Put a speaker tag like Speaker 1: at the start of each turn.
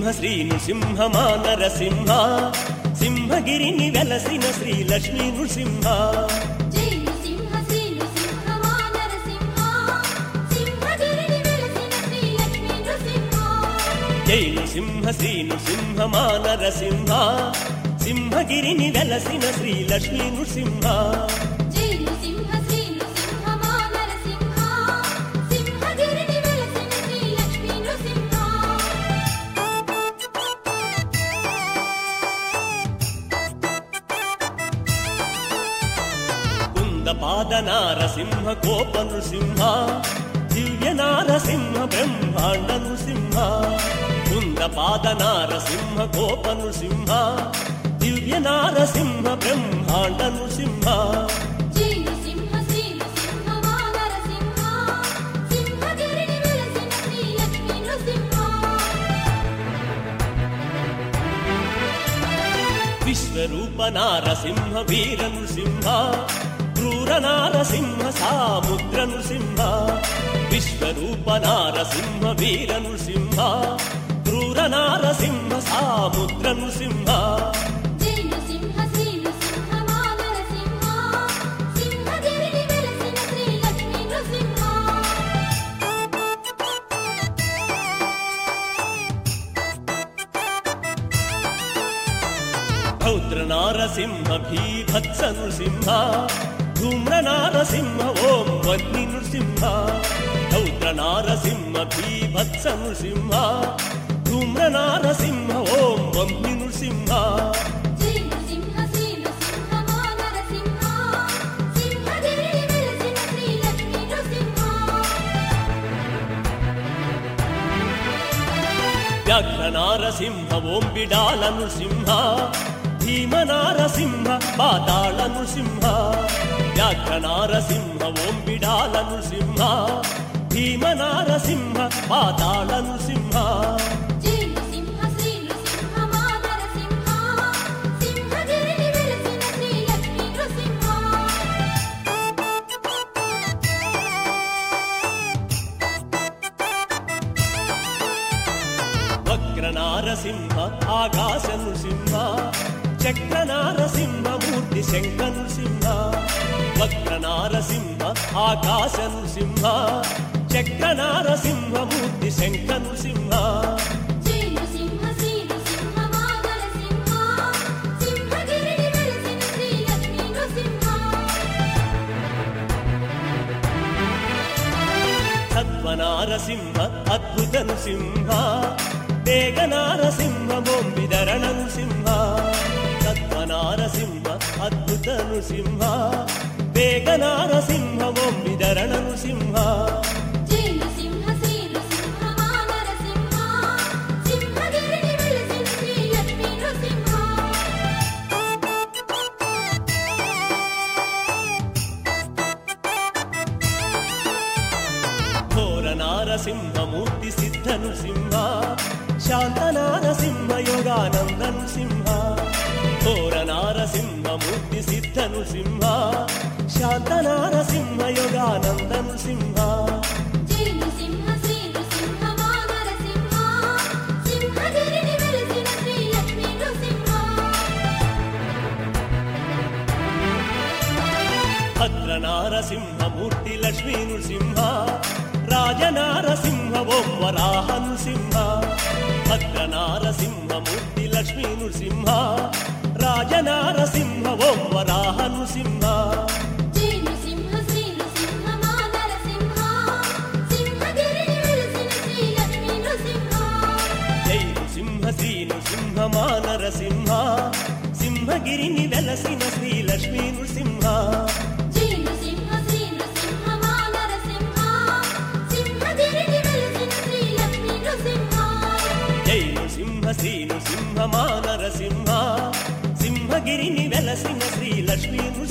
Speaker 1: సింహ శ్రీ నృసింహ మా నరసింహ సింహగిరిని వెలసిన శ్రీ లక్ష్మీ నృసింహ
Speaker 2: జై నృసింహ శ్రీ నృసింహ మా నరసింహ సింహగిరిని వెలసిన శ్రీ లక్ష్మీ నృసింహ
Speaker 1: జై నృసింహ శ్రీ నృసింహ మా నరసింహ సింహగిరిని వెలసిన శ్రీ లక్ష్మీ నృసింహ
Speaker 2: జై నృసింహ శ్రీ నృసింహ మా నరసింహ సింహగిరిని వెలసిన శ్రీ లక్ష్మీ నృసింహ
Speaker 1: కుంద పాద నారసింహ కోప నృసింహ దివ్య నారసింహ బ్రహ్మాండ నృసింహ కుంద పాద నారసింహ కోప నృసింహ దివ్య నారసింహ బ్రహ్మాండ నృసింహ
Speaker 2: జై నృసింహ శ్రీ నృసింహ మా నరసింహ సింహగిరిని వెలసిన శ్రీ లక్ష్మీ నృసింహ
Speaker 1: విశ్వరూప నారసింహ వీర నృసింహ క్రూర నారసింహ సాముద్ర నృసింహ విశ్వరూప నారసింహ వీర నృసింహ క్రూర నారసింహ సాముద్ర నృసింహ
Speaker 2: జై నృసింహ శ్రీ నృసింహ మా నరసింహ సింహగిరిని వెలసిన శ్రీ లక్ష్మీ నృసింహ
Speaker 1: రౌద్ర నారసింహ భీభత్స నృసింహ ధూమ్ర నారసింహ ఓం వన్ని నృసింహ రౌద్ర నారసింహ భీభత్స నృసింహ ధూమ్ర నారసింహ ఓం వన్ని నృసింహ
Speaker 2: జై నృసింహ శ్రీ నృసింహ మా నరసింహ సింహగిరిని వెలసిన శ్రీ లక్ష్మీ నృసింహ
Speaker 1: వ్యాఘ్ర నారసింహ ఓం బిడాల నృసింహ భీమ నారసింహ పాతాళ నృసింహ వ్యాఘ్ర నారసింహ ఓం బిడాల నృసింహ భీమ నారసింహ పాతాళ నృసింహ
Speaker 2: జై నృసింహ శ్రీ నృసింహ మా నరసింహ సింహగిరిని వెలసిన శ్రీ లక్ష్మీ నృసింహ
Speaker 1: వక్ర నారసింహ ఆకాశ నృసింహ చక్ర నారసింహ మూర్తి శంఖ నృసింహ వక్ర నారసింహ ఆకాశ నృసింహ చక్ర నారసింహ మూర్తి శంఖ నృసింహ
Speaker 2: జై నృసింహ శ్రీ నృసింహ మా నరసింహ సింహగిరిని వెలసిన శ్రీ లక్ష్మీ నృసింహ
Speaker 1: సత్వనారసింహ అద్భుత నృసింహ వేగ నారసింహ బొంబిధరణ నృసింహ సత్వనారసింహ అద్భుత నృసింహ వేగ నారసింహ బొంబిధరణ నృసింహ
Speaker 2: జై నృసింహ శ్రీ నృసింహ మా నరసింహ సింహగిరిని వెలసిన శ్రీ లక్ష్మీ నృసింహ
Speaker 1: ఘోర నారసింహ మూర్తి సిద్ధ నృసింహ శాంత నారసింహ యోగానంద నృసింహ ఘోర నారసింహ మూర్తి సిద్ధ నృసింహ శాంత నారసింహ యోగానంద నృసింహ
Speaker 2: జై నృసింహ శ్రీ నృసింహ మా నరసింహ సింహగిరిని వెలసిన శ్రీ లక్ష్మీ నృసింహ
Speaker 1: భద్ర నారసింహ మూర్తి లక్ష్మీ నృసింహ రాజ నారసింహ ఓం వరాహ నృసింహ భద్ర నారసింహ మూర్తి లక్ష్మీ నృసింహ రాజ నారసింహ ఓం వరాహ నృసింహ
Speaker 2: జై నృసింహ శ్రీ నృసింహ మా నరసింహ సింహగిరిని వెలసిన శ్రీ లక్ష్మీ నృసింహ
Speaker 1: జై నృసింహ శ్రీ నృసింహ మా నరసింహ సింహగిరిని వెలసిన శ్రీ లక్ష్మీ నృసింహ
Speaker 2: జై నృసింహ శ్రీ నృసింహ మా నరసింహ సింహగిరిని వెలసిన శ్రీ లక్ష్మీ నృసింహ
Speaker 1: జై నృసింహ శ్రీ నృసింహ మా నరసింహ సింహగిరిని వెలసిన శ్రీ లక్ష్మీ నృసింహ